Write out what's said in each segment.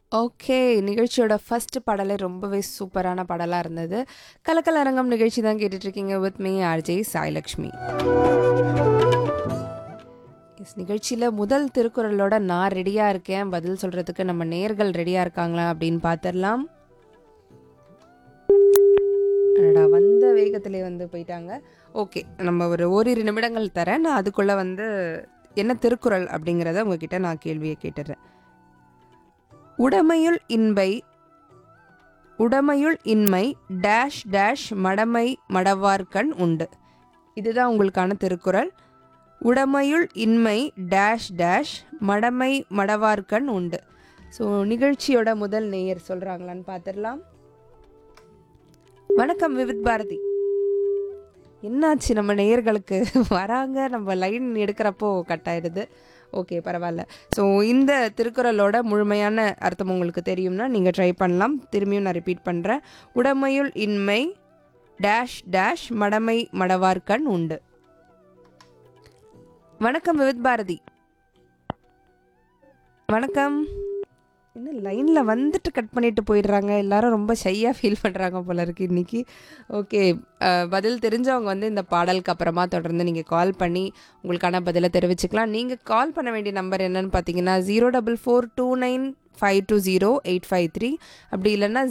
Okay. நிகழ்ச்சியோட first பாடலே ரொம்பவே சூப்பரான பாடலா இருந்தது. கலக்கல் அரங்கம் நிகழ்ச்சி தான் கேட்டுட்ருக்கீங்க with me RJ Sailakshmi. Yes நிகழ்ச்சியில முதல் திருக்குறளோட நான் ரெடியா இருக்கேன். பதில் சொல்றதுக்கு நம்ம நேயர்கள் ரெடியா இருக்காங்களா அப்படின்னு பார்த்துரலாம். அடடா! வந்த வேகத்திலே வந்து போயிட்டாங்க. ஓகே. நம்ம ஒரு ஓரிரு நிமிடங்கள் தரேன். நான் அதுக்குள்ள வந்து என்ன திருக்குறள் அப்படிங்கிறத உங்ககிட்ட நான் கேள்விய கேட்டுர்றேன். உடைமையுள் இன்பை உடைமையுள் இன்மை டேஷ் டேஷ் மடமை மடவார்கண் உண்டு. இதுதான் உங்களுக்கான திருக்குறள். உடைமையுள் இன்மை டேஷ் டேஷ் மடமை மடவார்கண் உண்டு. ஸோ நிகழ்ச்சியோட முதல் நேயர் சொல்றாங்களான்னு பார்த்துரலாம். வணக்கம் விவித் பாரதி. என்னாச்சு நம்ம நேயர்களுக்கு வராங்க நம்ம லைன் எடுக்கிறப்போ கட் ஆயிடுது. ஓகே பரவால்ல. ஸோ இந்த திருக்குறளோட முழுமையான அர்த்தம் உங்களுக்கு தெரியும்னா நீங்க ட்ரை பண்ணலாம். திரும்பியும் நான் ரிப்பீட் பண்றேன். உடைமையுள் இன்மை டேஷ் டேஷ் மடமை மடவார்கண் உண்டு. வணக்கம் விவித் பாரதி. வணக்கம். என்ன லைன்ல வந்துட்டு கட் பண்ணிட்டு போயிடுறாங்க. எல்லாரும் ரொம்ப ஷையா ஃபீல் பண்றாங்க போல இருக்கு இன்னைக்கு. ஓகே. அ பதில் தெரிஞ்சவங்க வந்து இந்த பாடலுக்கு அப்புறமா தொடர்ந்து நீங்க கால் பண்ணி உங்களுக்கான பதில தெரிவிச்சுக்கலாம். நீங்க கால் பண்ண வேண்டிய நம்பர் என்னன்னு பார்த்தீங்கன்னா 04429520853 அப்படி இல்லன்னா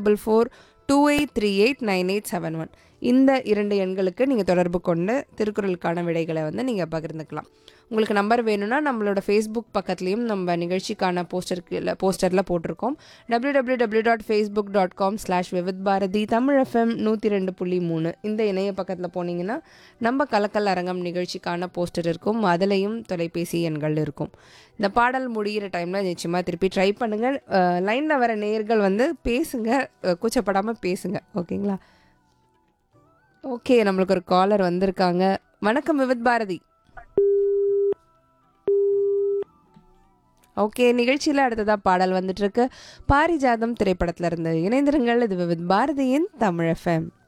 04428389871 இந்த 2 எண்களுக்கு நீங்க தொடர்பு கொண்டு திருக்குறளுக்கான விடைகளை வந்து நீங்க பகிர்ந்துக்கலாம். உங்களுக்கு நம்பர் வேணும்னா நம்மளோட Facebook பக்கத்துலயும் நம்ம நிகழ்ச்சிக்கான போஸ்டருக்கு இல்ல போஸ்டர்ல போட்டிருக்கோம். www.facebook.com/விவித்பாரதி தமிழ் எஃப்எம் 102.3 இந்த இணைய பக்கத்துல போனீங்கன்னா நம்ம கலக்கல் அரங்கம் நிகழ்ச்சிக்கான போஸ்டர் இருக்கும். அதுலயும் தொலைபேசி எண்கள் இருக்கும். இந்த பாடல் முடியிற டைம்ல நிச்சயமா திருப்பி ட்ரை பண்ணுங்க. அ லைன்ல வர நேயர்கள் வந்து பேசுங்க. அ கூச்சப்படாம பேசுங்க. ஓகேங்களா? ஓகே. நம்மளுக்கு ஒரு காலர் வந்திருக்காங்க. வணக்கம் விவித் பாரதி. ஓகே. நிகழ்ச்சியில அடுத்ததா பாடல் வந்துட்டு இருக்கு. பாரிஜாதம் திரைப்படத்துல இருந்து இணைந்திருங்கள். இது விவித் பாரதியின் தமிழ் எஃப்எம்.